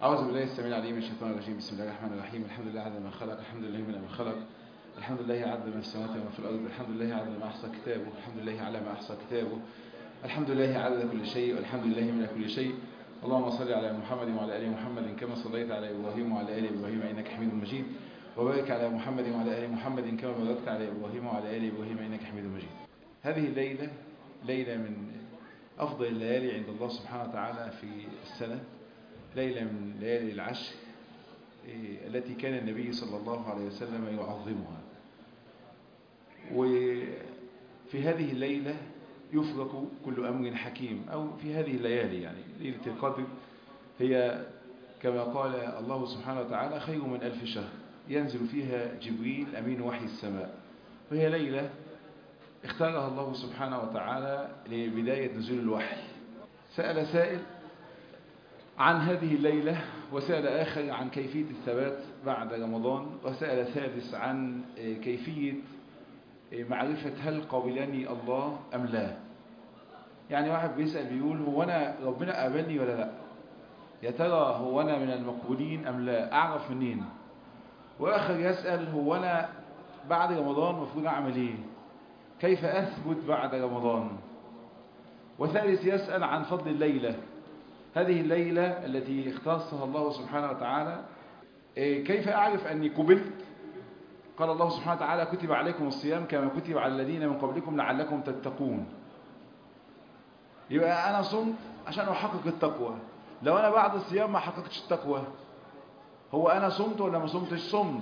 أعوذ بالله السميع العليم من الشيطان الرجيم بسم الله الرحمن الرحيم الحمد لله عدد ما خلق الحمد لله من ما خلق الحمد لله عدد ما في السماوات وما في الأرض الحمد لله عدد ما أحصى كتابه الحمد لله على ما أحصى كتابه الحمد لله عدد كل شيء والحمد لله من كل شيء اللهم صل على محمد وعلى آل محمد كما صليت على إبراهيم وعلى آل إبراهيم إنك حميد مجيد وبارك على محمد وعلى آل محمد كما باركت على إبراهيم وعلى آل إبراهيم إنك حميد مجيد هذه الليلة ليلة من أفضل الليالي عند الله سبحانه وتعالى في السنة ليلة من ليالي العشر التي كان النبي صلى الله عليه وسلم يعظمها وفي هذه الليلة يفرق كل أمر حكيم أو في هذه الليالي يعني ليلة القدر هي كما قال الله سبحانه وتعالى خير من ألف شهر ينزل فيها جبريل أمين وحي السماء وهي ليلة اختارها الله سبحانه وتعالى لبداية نزول الوحي سأل سائل عن هذه الليلة وسأل آخر عن كيفية الثبات بعد رمضان وسأل ثالث عن كيفية معرفة هل قبلني الله أم لا يعني واحد بيسأل بيقول هو أنا ربنا قابلني ولا لا يا ترى هو أنا من المقبولين أم لا أعرف منين وآخر يسأل هو أنا بعد رمضان المفروض أعمل إيه كيف أثبت بعد رمضان وثالث يسأل عن فضل الليلة هذه الليلة التي اختصها الله سبحانه وتعالى كيف أعرف أني قبلت قال الله سبحانه وتعالى كتب عليكم الصيام كما كتب على الذين من قبلكم لعلكم تتقون يبقى أنا صمت عشان أحقق التقوى لو أنا بعد الصيام ما حققتش التقوى هو أنا صمت ولا ما صمتش صمت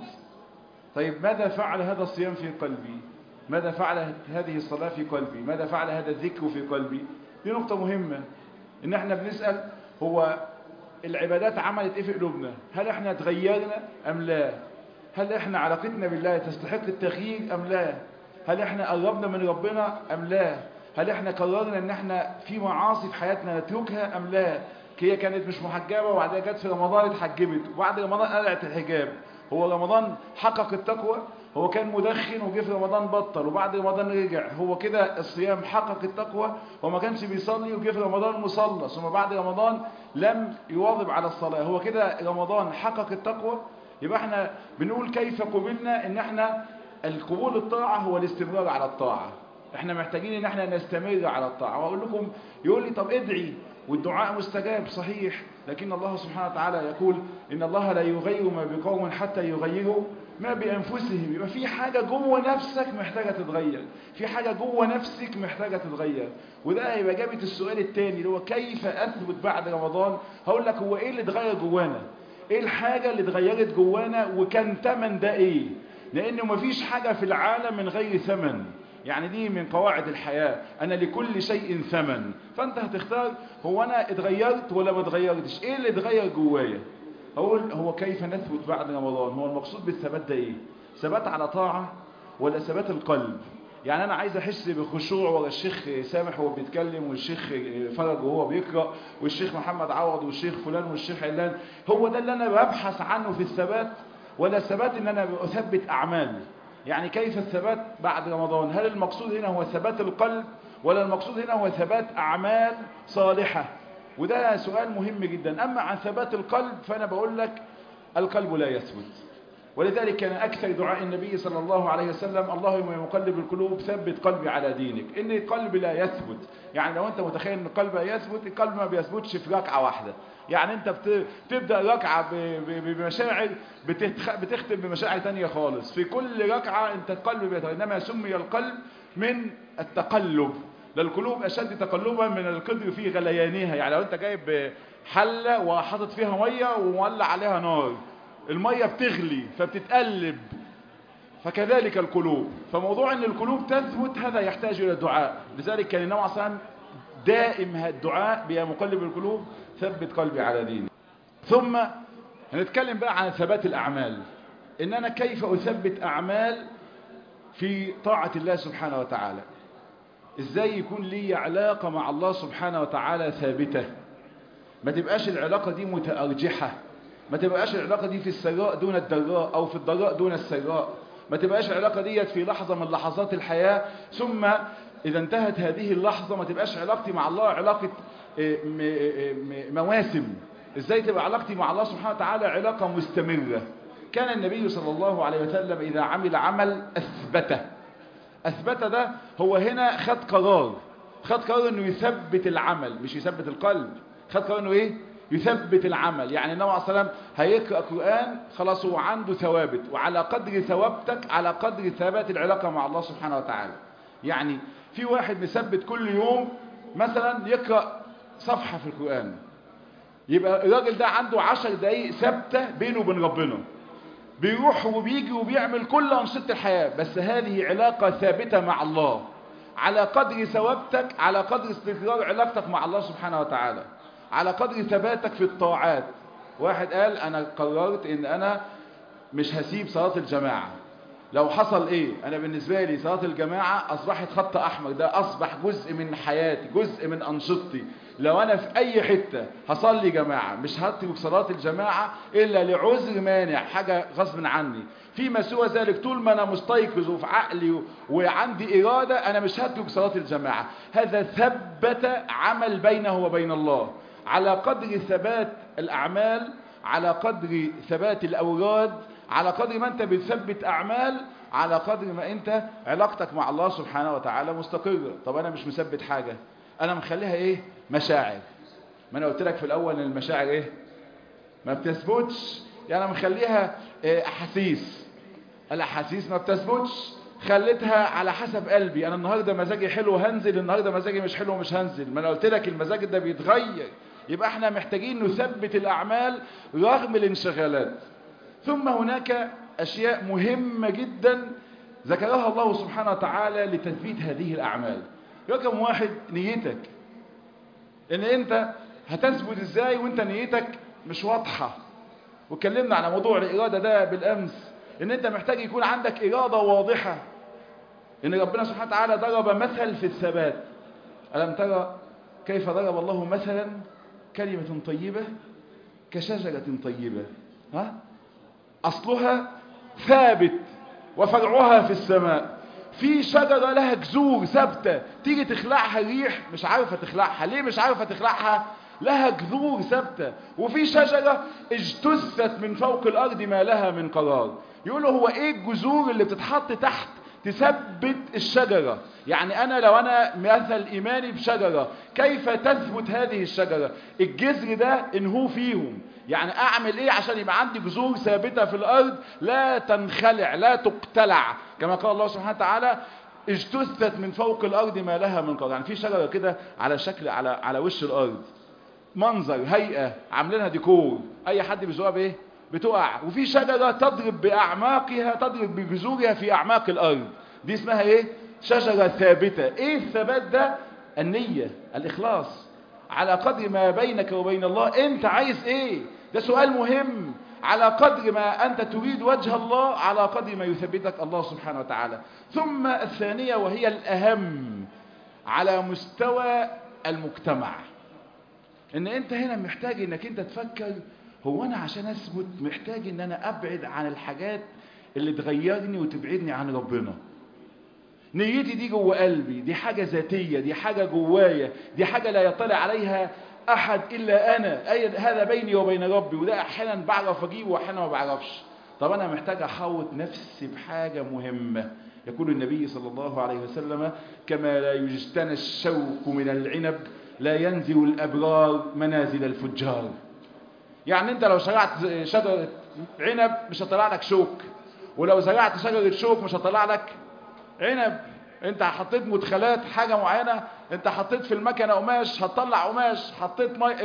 طيب ماذا فعل هذا الصيام في قلبي ماذا فعل هذه الصلاة في قلبي ماذا فعل هذا الذكر في قلبي دي نقطة مهمة ان احنا بنسأل هو العبادات عملت ايه في قلوبنا هل احنا اتغيرنا ام لا هل احنا علاقتنا بالله تستحق التغيير ام لا هل احنا قربنا من ربنا ام لا هل احنا قررنا ان احنا في معاصي في حياتنا نتركها ام لا هي كانت مش محجبة وبعدها جت في رمضان اتحجبت وبعد رمضان قلعت الحجاب هو رمضان حقق التقوى هو كان مدخن وجه في رمضان بطل وبعد رمضان رجع هو كده الصيام حقق التقوى وما كانش بيصلي وجه في رمضان مصلى ثم بعد رمضان لم يواظب على الصلاة هو كده رمضان حقق التقوى يبقى احنا بنقول كيف قبلنا ان احنا القبول الطاعة هو الاستمرار على الطاعة احنا محتاجين ان احنا نستمر على الطاعة واقول لكم يقول لي طب ادعي والدعاء مستجاب صحيح لكن الله سبحانه وتعالى يقول إن الله لا يغير ما بقوم حتى يغيروا ما بأنفسهم يبقى في حاجة جوه نفسك محتاجة تتغير في حاجة جوه نفسك محتاجة تتغير وده هيبقى جابت السؤال الثاني اللي هو كيف أثبت بعد رمضان هقول لك هو إيه اللي اتغير جوانا إيه الحاجة اللي اتغيرت جوانا وكان ثمن ده إيه لأنه مفيش حاجة في العالم من غير ثمن يعني دي من قواعد الحياة أنا لكل شيء ثمن فأنت هتختار هو أنا اتغيرت ولا ما اتغيرتش إيه اللي اتغير جوايا أقول هو كيف نثبت بعد رمضان هو المقصود بالثبات ده إيه ثبات على طاعة ولا ثبات القلب يعني أنا عايز أحس بخشوع ورا الشيخ سامح وهو بيتكلم والشيخ فرج وهو بيقرأ والشيخ محمد عوض والشيخ فلان والشيخ علان هو ده اللي أنا ببحث عنه في الثبات ولا الثبات إن أنا أثبت أعمال يعني كيف الثبات بعد رمضان هل المقصود هنا هو ثبات القلب ولا المقصود هنا هو ثبات أعمال صالحة وده سؤال مهم جدا أما عن ثبات القلب فأنا بقول لك القلب لا يثبت ولذلك كان أكثر دعاء النبي صلى الله عليه وسلم اللهم يا مقلب القلوب ثبت قلبي على دينك إن القلب لا يثبت يعني لو أنت متخيل أن القلب لا يثبت القلب ما بيثبتش في ركعة واحدة يعني أنت بتبدأ ركعة بمشاعر بتختم بمشاعر تانية خالص في كل ركعة أنت القلب بيتغير إنما سمي القلب من التقلب للقلوب أشد تقلبا من القدر في غليانها يعني لو أنت جايب حلة وحاطط فيها مية ومولع عليها نار المية بتغلي فبتتقلب فكذلك القلوب فموضوع أن القلوب تثبت هذا يحتاج إلى دعاء لذلك كان النبي عليه دائم الدعاء بيا مقلب القلوب ثبت قلبي على ديني ثم هنتكلم بقى عن ثبات الأعمال إن أنا كيف أثبت أعمال في طاعة الله سبحانه وتعالى إزاي يكون لي علاقة مع الله سبحانه وتعالى ثابتة ما تبقاش العلاقة دي متأرجحة ما تبقاش العلاقة دي في السراء دون الضراء أو في الضراء دون السراء ما تبقاش العلاقة ديت في لحظة من لحظات الحياة ثم إذا انتهت هذه اللحظة ما تبقاش علاقتي مع الله علاقة مواسم ازاي تبقى علاقتي مع الله سبحانه وتعالى علاقة مستمرة كان النبي صلى الله عليه وسلم إذا عمل عمل أثبته أثبت ده هو هنا خد قرار خد قرار انه يثبت العمل مش يثبت القلب خد قرار انه ايه يثبت العمل يعني النبي عليه الصلاه والسلام هيقرا قران خلاص هو عنده ثوابت وعلى قدر ثوابتك على قدر ثبات العلاقه مع الله سبحانه وتعالى يعني في واحد مثبت كل يوم مثلا يقرا صفحه في القران يبقى الراجل ده عنده عشر دقايق ثابته بينه وبين ربنا بيروح وبيجي وبيعمل كل أنشطة الحياة بس هذه علاقة ثابتة مع الله على قدر ثوابتك على قدر استقرار علاقتك مع الله سبحانه وتعالى على قدر ثباتك في الطاعات واحد قال أنا قررت إن أنا مش هسيب صلاة الجماعة لو حصل ايه انا بالنسبة لي صلاة الجماعة اصبحت خط احمر ده اصبح جزء من حياتي جزء من انشطتي لو انا في اي حتة هصلي جماعة مش هترك صلاة الجماعة الا لعذر مانع حاجة غصب عني فيما سوى ذلك طول ما انا مستيقظ وفي عقلي وعندي ارادة انا مش هترك صلاة الجماعة هذا ثبت عمل بينه وبين الله على قدر ثبات الاعمال على قدر ثبات الاوراد على قدر ما انت بتثبت اعمال على قدر ما انت علاقتك مع الله سبحانه وتعالى مستقرة طب انا مش مثبت حاجة انا مخليها ايه مشاعر ما انا قلت لك في الاول ان المشاعر ايه ما بتثبتش يعني انا مخليها إيه احاسيس الاحاسيس ما بتثبتش خليتها على حسب قلبي انا النهارده مزاجي حلو هنزل النهارده مزاجي مش حلو مش هنزل ما انا قلت لك المزاج ده بيتغير يبقى احنا محتاجين نثبت الاعمال رغم الانشغالات ثم هناك أشياء مهمة جدا ذكرها الله سبحانه وتعالى لتثبيت هذه الأعمال رقم واحد نيتك إن أنت هتثبت إزاي وأنت نيتك مش واضحة واتكلمنا على موضوع الإرادة ده بالأمس إن أنت محتاج يكون عندك إرادة واضحة إن ربنا سبحانه وتعالى ضرب مثل في الثبات ألم ترى كيف ضرب الله مثلا كلمة طيبة كشجرة طيبة ها أصلها ثابت وفرعها في السماء في شجرة لها جذور ثابتة تيجي تخلعها الريح مش عارفة تخلعها ليه مش عارفة تخلعها لها جذور ثابتة وفي شجرة اجتثت من فوق الأرض ما لها من قرار يقولوا هو ايه الجذور اللي بتتحط تحت تثبت الشجرة يعني أنا لو أنا مثل إيماني بشجرة كيف تثبت هذه الشجرة الجذر ده إنهو فيهم يعني أعمل إيه عشان يبقى عندي جذور ثابتة في الأرض لا تنخلع لا تقتلع كما قال الله سبحانه وتعالى اجتثت من فوق الأرض ما لها من قرار يعني في شجرة كده على شكل على على وش الأرض منظر هيئة عاملينها ديكور أي حد بيزوقها بإيه بتقع وفي شجرة تضرب بأعماقها تضرب بجذورها في أعماق الأرض دي اسمها ايه شجرة ثابتة ايه الثبات ده النية الإخلاص على قدر ما بينك وبين الله انت عايز ايه ده سؤال مهم على قدر ما أنت تريد وجه الله على قدر ما يثبتك الله سبحانه وتعالى ثم الثانية وهي الأهم على مستوى المجتمع ان انت هنا محتاج انك انت تفكر هو انا عشان اثبت محتاج ان انا ابعد عن الحاجات اللي تغيرني وتبعدني عن ربنا نيتي دي جوه قلبي دي حاجة ذاتية دي حاجة جوايا دي حاجة لا يطلع عليها احد الا انا أي هذا بيني وبين ربي وده احيانا بعرف اجيبه واحيانا ما بعرفش طب انا محتاج احوط نفسي بحاجة مهمة يقول النبي صلى الله عليه وسلم كما لا يجتنى الشوك من العنب لا ينزل الابرار منازل الفجار يعني انت لو زرعت شجرة عنب مش هطلع لك شوك ولو زرعت شجرة شوك مش هطلع لك عنب انت حطيت مدخلات حاجة معينة انت حطيت في المكنة قماش هتطلع قماش حطيت مي...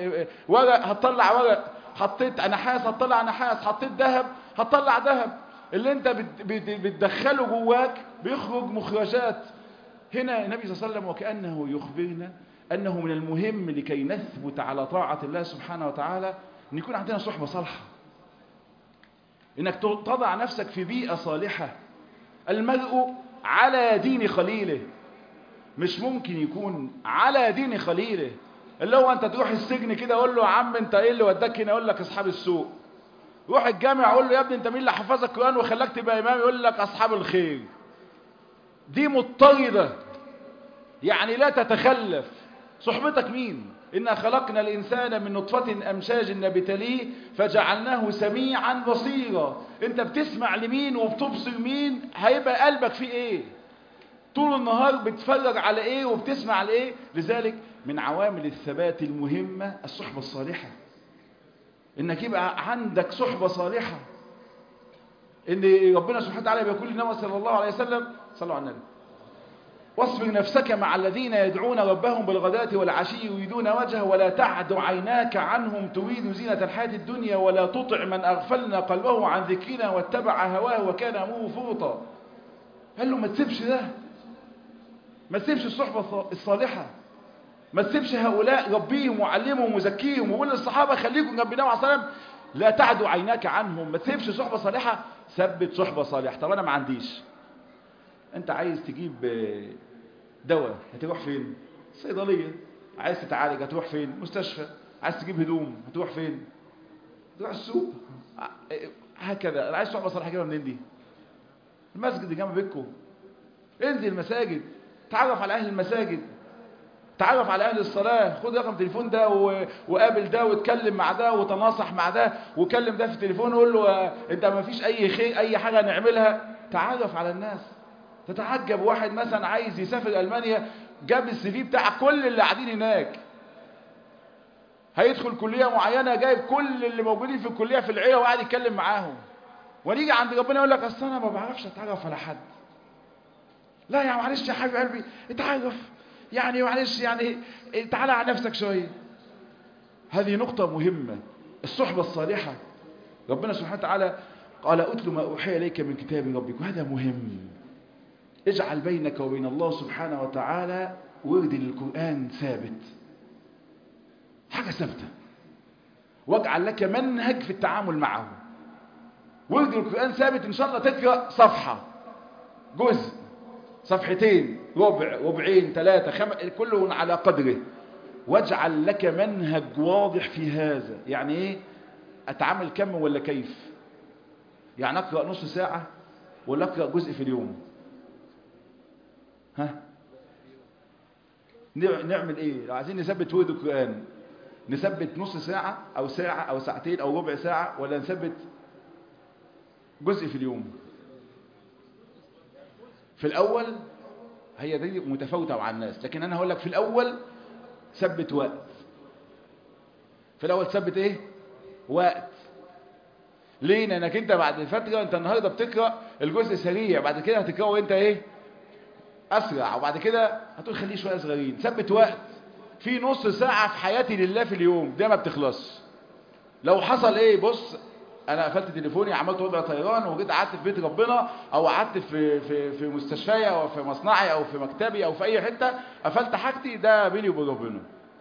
ورق هتطلع ورق حطيت نحاس هتطلع نحاس حطيت ذهب هتطلع ذهب اللي انت بت... بت... بتدخله جواك بيخرج مخرجات هنا النبي صلى الله عليه وسلم وكأنه يخبرنا أنه من المهم لكي نثبت على طاعة الله سبحانه وتعالى أن يكون عندنا صحبة صالحة أنك تضع نفسك في بيئة صالحة المرء على دين خليله مش ممكن يكون على دين خليله اللي هو انت تروح السجن كده اقول له يا عم انت ايه اللي وداك هنا يقول لك اصحاب السوق روح الجامع اقول له يا ابني انت مين اللي حفظك القران وخلاك تبقى امام يقول لك اصحاب الخير دي مضطردة يعني لا تتخلف صحبتك مين إنا خلقنا الإنسان من نطفة أمشاج نبتليه فجعلناه سميعا بصيرا أنت بتسمع لمين وبتبصر مين هيبقى قلبك فيه إيه طول النهار بتتفرج على إيه وبتسمع على إيه لذلك من عوامل الثبات المهمة الصحبة الصالحة إنك يبقى عندك صحبة صالحة إن ربنا سبحانه وتعالى بيقول لنا صلى الله عليه وسلم صلوا على النبي واصبر نفسك مع الذين يدعون ربهم بالغداة والعشي يريدون وجهه ولا تعد عيناك عنهم تريد زينة الحياة الدنيا ولا تطع من أغفلنا قلبه عن ذكرنا واتبع هواه وكان أمره فرطا قال له ما تسيبش ده ما تسيبش الصحبة الصالحة ما تسيبش هؤلاء ربيهم وعلمهم وزكيهم وقول للصحابة خليكم جنب النبي عليه الصلاة والسلام لا تعدوا عيناك عنهم ما تسيبش صحبة صالحة ثبت صحبة صالحة طب أنا ما عنديش انت عايز تجيب دواء هتروح فين صيدليه عايز تتعالج هتروح فين مستشفى عايز تجيب هدوم هتروح فين تروح السوق هكذا انا عايز صحبه صالحه كده منين دي المسجد اللي جنب بيتكم انزل المساجد تعرف على اهل المساجد تعرف على اهل الصلاه خد رقم تليفون ده و... وقابل ده واتكلم مع ده وتناصح مع ده وكلم ده في التليفون وقول له انت ما فيش اي خير اي حاجه نعملها تعرف على الناس تتعجب واحد مثلا عايز يسافر ألمانيا جاب السي في بتاع كل اللي قاعدين هناك هيدخل كلية معينة جايب كل اللي موجودين في الكلية في العيلة وقاعد يتكلم معاهم ونيجي عند ربنا يقول لك اصل انا ما بعرفش اتعرف على حد لا يا معلش يا حبيب قلبي اتعرف يعني معلش يعني تعالى على نفسك شوية هذه نقطة مهمة الصحبة الصالحة ربنا سبحانه وتعالى قال أتل ما أوحي إليك من كتاب ربك وهذا مهم اجعل بينك وبين الله سبحانه وتعالى ورد للقرآن ثابت حاجة ثابتة واجعل لك منهج في التعامل معه ورد القرآن ثابت إن شاء الله تقرأ صفحة جزء صفحتين ربع ربعين ثلاثة خم... كله على قدره واجعل لك منهج واضح في هذا يعني ايه اتعامل كم ولا كيف يعني اقرأ نص ساعة ولا اقرأ جزء في اليوم ها نعمل ايه لو عايزين نثبت ورد القرآن نثبت نص ساعة او ساعة او ساعتين او ربع ساعة ولا نثبت جزء في اليوم في الاول هي دي متفاوتة مع الناس لكن انا هقول لك في الاول ثبت وقت في الاول ثبت ايه وقت ليه لانك انت بعد فترة انت النهاردة بتقرأ الجزء سريع بعد كده هتقرأه انت ايه اسرع وبعد كده هتقول خليه شويه صغيرين ثبت وقت في نص ساعه في حياتي لله في اليوم ده ما بتخلص لو حصل ايه بص انا قفلت تليفوني عملت وضع طيران وجيت قعدت في بيت ربنا او قعدت في في في مستشفيا او في مصنعي او في مكتبي او في اي حته قفلت حاجتي ده بيني وبين ربنا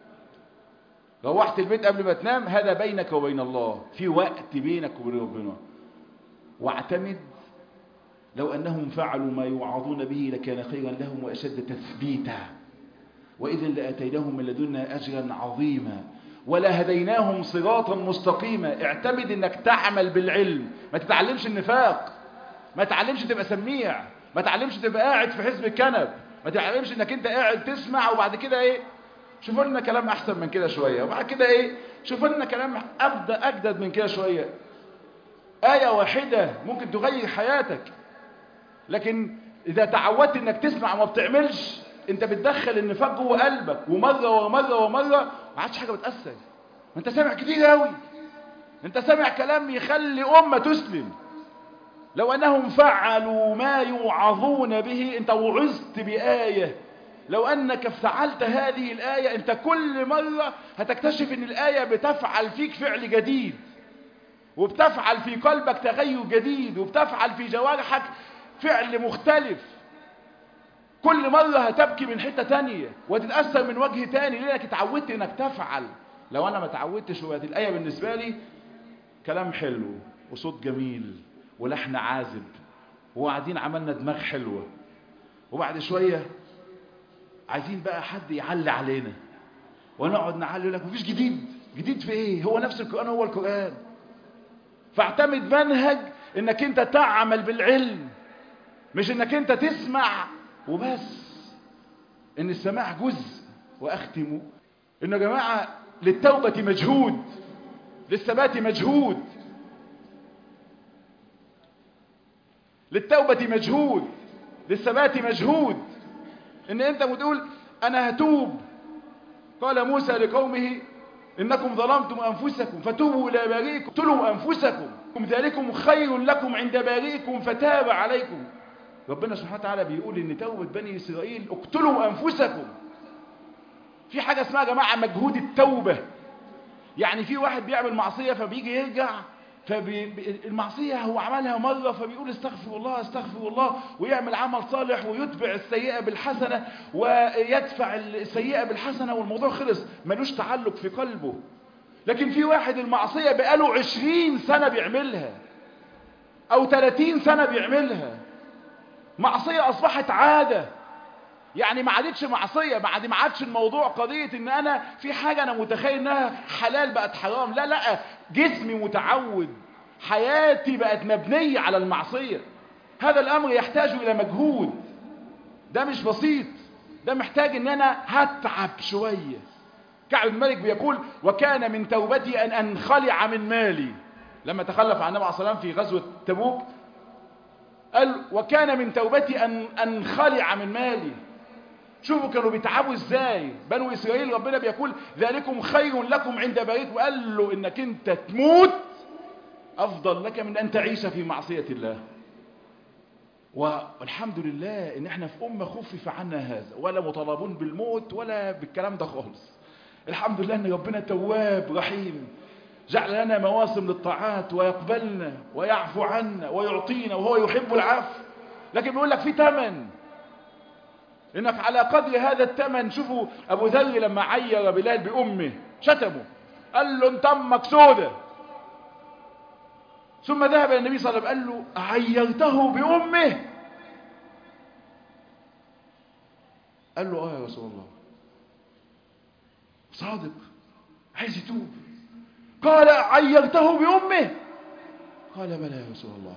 روحت البيت قبل ما تنام هذا بينك وبين الله في وقت بينك وبين ربنا واعتمد لو أنهم فعلوا ما يوعظون به لكان خيرا لهم وأشد تثبيتا وإذا لأتيناهم من لدنا أجرا عظيما ولا هديناهم صراطا مستقيما اعتمد انك تعمل بالعلم ما تتعلمش النفاق ما تتعلمش تبقى سميع ما تتعلمش تبقى قاعد في حزب الكنب ما تتعلمش انك انت قاعد تسمع وبعد كده ايه شوفوا لنا كلام احسن من كده شوية وبعد كده ايه شوفوا لنا كلام ابدا اجدد من كده شوية آية واحدة ممكن تغير حياتك لكن إذا تعودت إنك تسمع وما بتعملش أنت بتدخل النفاق جوه قلبك ومرة ومرة ومرة ما عادش حاجة بتأثر ما أنت سامع كتير قوي أنت سامع كلام يخلي أمة تسلم لو أنهم فعلوا ما يوعظون به أنت وعظت بآية لو أنك فعلت هذه الآية أنت كل مرة هتكتشف أن الآية بتفعل فيك فعل جديد وبتفعل في قلبك تغير جديد وبتفعل في جوارحك فعل مختلف كل مرة هتبكي من حتة تانية وتتأثر من وجه تاني لأنك اتعودت انك تفعل لو انا ما اتعودتش وهذه الآية بالنسبة لي كلام حلو وصوت جميل ولحن عازب وقاعدين عملنا دماغ حلوة وبعد شوية عايزين بقى حد يعلي علينا ونقعد نعلي لك مفيش جديد جديد في ايه هو نفس القرآن هو القرآن فاعتمد منهج انك انت تعمل بالعلم مش انك انت تسمع وبس ان السماع جزء واختم إنه يا جماعة للتوبة مجهود للثبات مجهود للتوبة مجهود للثبات مجهود ان انت بتقول انا هتوب قال موسى لقومه انكم ظلمتم انفسكم فتوبوا الى بارئكم اقتلوا انفسكم ذلكم خير لكم عند بارئكم فتاب عليكم ربنا سبحانه وتعالى بيقول ان توبة بني اسرائيل اقتلوا انفسكم في حاجة اسمها يا جماعة مجهود التوبة يعني في واحد بيعمل معصية فبيجي يرجع فالمعصية هو عملها مرة فبيقول استغفر الله استغفر الله ويعمل عمل صالح ويتبع السيئة بالحسنة ويدفع السيئة بالحسنة والموضوع خلص ملوش تعلق في قلبه لكن في واحد المعصية بقاله عشرين سنة بيعملها او تلاتين سنة بيعملها معصية اصبحت عادة يعني ما عادتش معصية ما عاد ما عادش الموضوع قضية ان انا في حاجة انا متخيل انها حلال بقت حرام لا لا جسمي متعود حياتي بقت مبنية على المعصية هذا الامر يحتاج الى مجهود ده مش بسيط ده محتاج ان انا هتعب شوية كعب بن مالك بيقول وكان من توبتي ان انخلع من مالي لما تخلف عن النبي عليه الصلاة والسلام في غزوة تبوك قال وكان من توبتي ان انخلع من مالي شوفوا كانوا بيتعبوا ازاي بنو اسرائيل ربنا بيقول ذلكم خير لكم عند بارئكم وقال له انك انت تموت افضل لك من ان تعيش في معصية الله والحمد لله ان احنا في امة خفف عنا هذا ولا مطالبون بالموت ولا بالكلام ده خالص الحمد لله ان ربنا تواب رحيم جعل لنا مواسم للطاعات ويقبلنا ويعفو عنا ويعطينا وهو يحب العفو لكن بيقول لك في ثمن انك على قدر هذا الثمن شوفوا ابو ذر لما عير بلال بامه شتمه قال له انت امك سودة ثم ذهب الى النبي صلى الله عليه وسلم قال له عيرته بامه قال له اه يا رسول الله صادق عايز يتوب قال عيرته بامه قال بلى يا رسول الله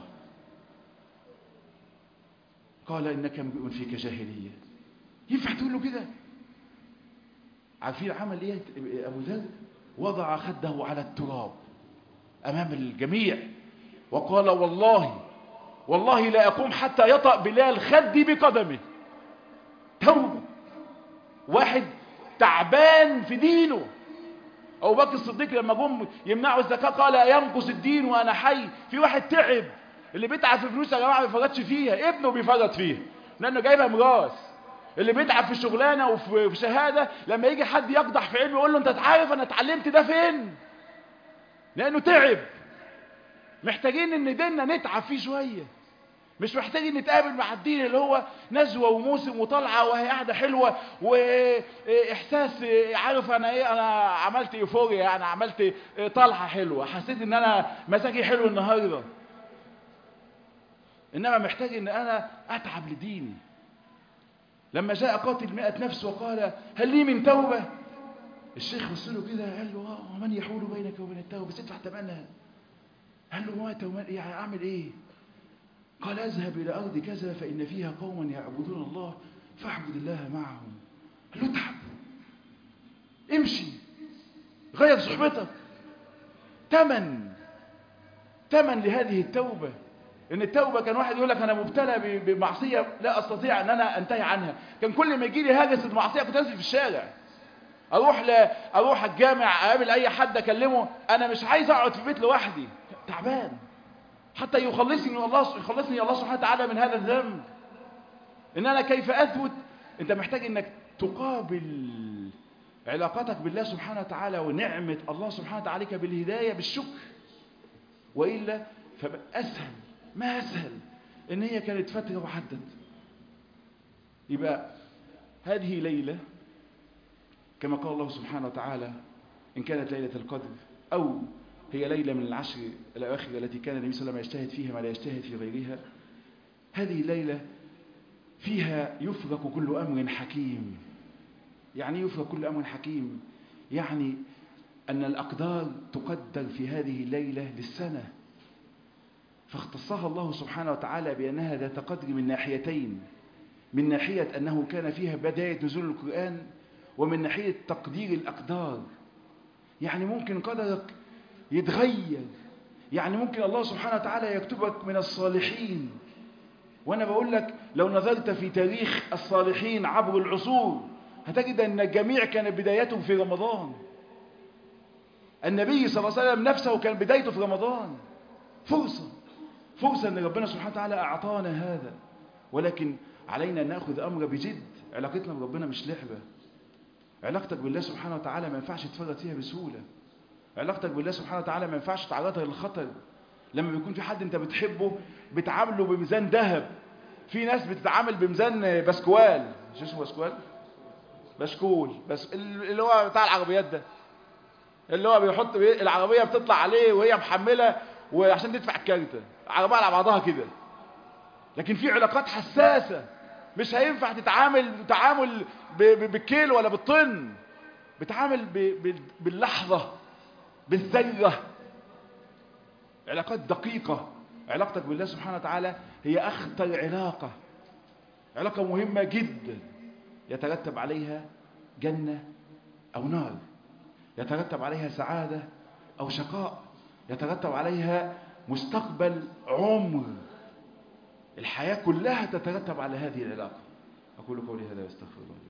قال انك امرئ فيك جاهليه ينفع تقول له كده عارفين عمل ايه ابو ذر وضع خده على التراب امام الجميع وقال والله والله لا اقوم حتى يطأ بلال خدي بقدمه توبه واحد تعبان في دينه ابو بكر الصديق لما جم يمنعوا الزكاه قال ينقص الدين وانا حي في واحد تعب اللي بيتعب في فلوس يا جماعه ما بيفرطش فيها ابنه بيفرط فيها لانه جايبها ميراث اللي بيتعب في شغلانه وفي شهاده لما يجي حد يقدح في علم يقول له انت عارف انا اتعلمت ده فين لانه تعب محتاجين ان ديننا نتعب فيه شويه مش محتاجين نتقابل مع الدين اللي هو نزوه وموسم وطلعه وهي قاعده حلوه واحساس عارف انا ايه انا عملت ايفوريا انا عملت طلعه حلوه حسيت ان انا مزاجي حلو النهارده انما محتاج ان انا اتعب لديني لما جاء قاتل مئة نفس وقال هل لي من توبة الشيخ بص له كده قال له اه ومن يحول بينك وبين التوبة بس ادفع ثمنها قال له مات ومن يعني اعمل ايه قال اذهب الى ارض كذا فان فيها قوما يعبدون الله فاعبد الله معهم قال له اتعب امشي غير صحبتك تمن تمن لهذه التوبة ان التوبة كان واحد يقول لك انا مبتلى بمعصية لا استطيع ان انا انتهي عنها كان كل ما يجي لي هاجس المعصية كنت انزل في الشارع اروح ل... اروح الجامع اقابل اي حد اكلمه انا مش عايز اقعد في البيت لوحدي تعبان حتى يخلصني الله يخلصني الله سبحانه وتعالى من هذا الذنب ان انا كيف اثبت انت محتاج انك تقابل علاقتك بالله سبحانه وتعالى ونعمة الله سبحانه وتعالى عليك بالهداية بالشكر وإلا فأسهل ما أسهل إن هي كانت فترة وحدت يبقى هذه ليلة كما قال الله سبحانه وتعالى إن كانت ليلة القدر أو هي ليلة من العشر الأواخر التي كان النبي صلى الله عليه وسلم يجتهد فيها ما لا يجتهد في غيرها هذه الليلة فيها يفرق كل أمر حكيم يعني يفرق كل أمر حكيم يعني أن الأقدار تقدر في هذه الليلة للسنة فاختصها الله سبحانه وتعالى بأنها ذات قدر من ناحيتين من ناحية أنه كان فيها بداية نزول القرآن ومن ناحية تقدير الأقدار يعني ممكن قدرك يتغير يعني ممكن الله سبحانه وتعالى يكتبك من الصالحين وأنا بقول لك لو نظرت في تاريخ الصالحين عبر العصور هتجد أن الجميع كانت بدايتهم في رمضان النبي صلى الله عليه وسلم نفسه كان بدايته في رمضان فرصة فرصة أن ربنا سبحانه وتعالى أعطانا هذا ولكن علينا أن نأخذ أمر بجد علاقتنا بربنا مش لعبة علاقتك بالله سبحانه وتعالى ما ينفعش تفرط فيها بسهولة علاقتك بالله سبحانه وتعالى ما ينفعش تعرضها للخطر لما بيكون في حد انت بتحبه بتعامله بميزان ذهب في ناس بتتعامل بميزان بسكوال مش اسمه بسكوال بسكول بس اللي هو بتاع العربيات ده اللي هو بيحط العربية بتطلع عليه وهي محملة وعشان تدفع الكارتة العربية على بعضها كده لكن في علاقات حساسة مش هينفع تتعامل تعامل بالكيل ولا بالطن بتعامل باللحظة بالذرة علاقات دقيقة علاقتك بالله سبحانه وتعالى هي أخطر علاقة علاقة مهمة جدا يترتب عليها جنة أو نار يترتب عليها سعادة أو شقاء يترتب عليها مستقبل عمر الحياة كلها تترتب على هذه العلاقة أقول قولي هذا واستغفر الله